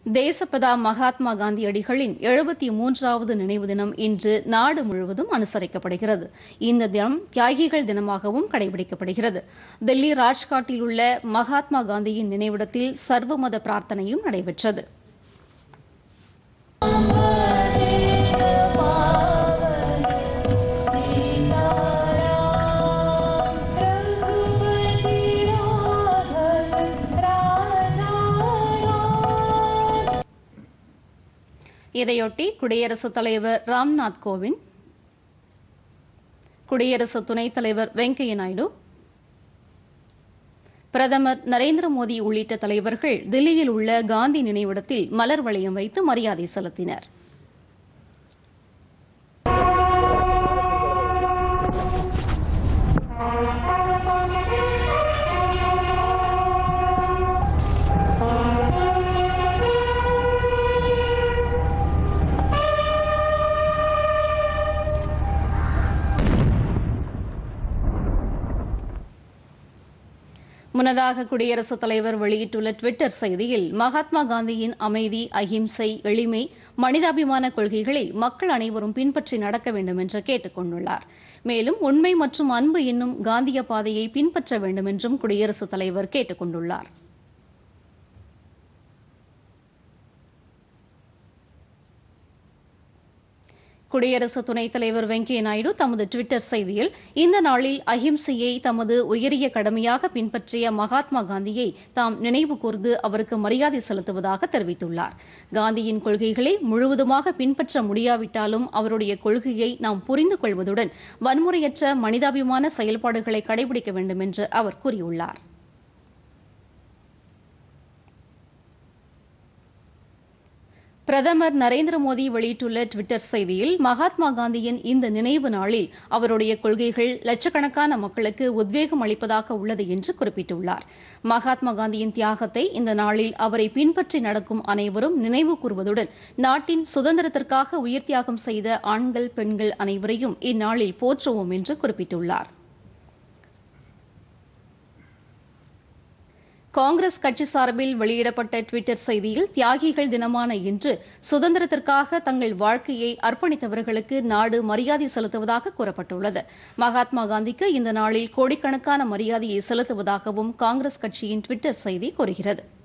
தேசப்பிதா மகாத்மா காந்தியடிகளின் எழுபத்தி மூன்றாவது நினைவு தினம் இன்று நாடு முழுவதும் அனுசரிக்கப்படுகிறது இந்த தினம் தியாகிகள் தினமாகவும் கடைபிடிக்கப்படுகிறது தில்லி ராஜ்காட்டில் உள்ள மகாத்மா காந்தியின் நினைவிடத்தில் சர்வமத பிரார்த்தனையும் நடைபெற்றது இதையொட்டி குடியரசுத் தலைவர் ராம்நாத் கோவிந்த் குடியரசு துணைத் தலைவர் வெங்கையா நாயுடு பிரதமர் நரேந்திர மோடி உள்ளிட்ட தலைவர்கள் தில்லியில் உள்ள காந்தி நினைவிடத்தில் மலர் வளையம் வைத்து மரியாதை செலுத்தினர் முன்னதாக குடியரசுத் தலைவர் வெளியிட்டுள்ள டுவிட்டர் செய்தியில் மகாத்மா காந்தியின் அமைதி அகிம்சை எளிமை மனிதாபிமான கொள்கைகளை மக்கள் அனைவரும் பின்பற்றி நடக்க வேண்டும் என்று கேட்டுக் கொண்டுள்ளார் மேலும் உண்மை மற்றும் அன்பு என்னும் காந்திய பாதையை பின்பற்ற வேண்டும் என்றும் குடியரசுத் தலைவர் கேட்டுக் கொண்டுள்ளார் குடியரசு துணைத் தலைவர் வெங்கையா நாயுடு தமது டுவிட்டர் செய்தியில் இந்த நாளில் அஹிம்சையை தமது உயரிய கடமையாக பின்பற்றிய மகாத்மா காந்தியை தாம் நினைவு கூர்ந்து அவருக்கு மரியாதை செலுத்துவதாக தெரிவித்துள்ளார் காந்தியின் கொள்கைகளை முழுவதுமாக பின்பற்ற முடியாவிட்டாலும் அவருடைய கொள்கையை நாம் புரிந்து கொள்வதுடன் வன்முறையற்ற மனிதாபிமான செயல்பாடுகளை கடைபிடிக்க வேண்டும் என்று அவர் கூறியுள்ளார் பிரதமர் நரேந்திர மோடி வெளியிட்டுள்ள டுவிட்டர் செய்தியில் மகாத்மா காந்தியின் இந்த நினைவு நாளில் அவருடைய கொள்கைகள் லட்சக்கணக்கான மக்களுக்கு உத்வேகம் அளிப்பதாக உள்ளது என்று குறிப்பிட்டுள்ளார் மகாத்மா காந்தியின் தியாகத்தை இந்த நாளில் அவரை பின்பற்றி நடக்கும் அனைவரும் நினைவு கூறுவதுடன் நாட்டின் சுதந்திரத்திற்காக உயிர் தியாகம் செய்த ஆண்கள் பெண்கள் அனைவரையும் இந்நாளில் போற்றுவோம் என்று குறிப்பிட்டுள்ளார் காங்கிரஸ் கட்சி சார்பில் வெளியிடப்பட்ட டுவிட்டர் செய்தியில் தியாகிகள் தினமான இன்று சுதந்திரத்திற்காக தங்கள் வாழ்க்கையை அர்ப்பணித்தவர்களுக்கு நாடு மரியாதை செலுத்துவதாக கூறப்பட்டுள்ளது மகாத்மா காந்திக்கு இந்த நாளில் கோடிக்கணக்கான மரியாதையை செலுத்துவதாகவும் காங்கிரஸ் கட்சியின் டுவிட்டர் செய்தி கூறுகிறது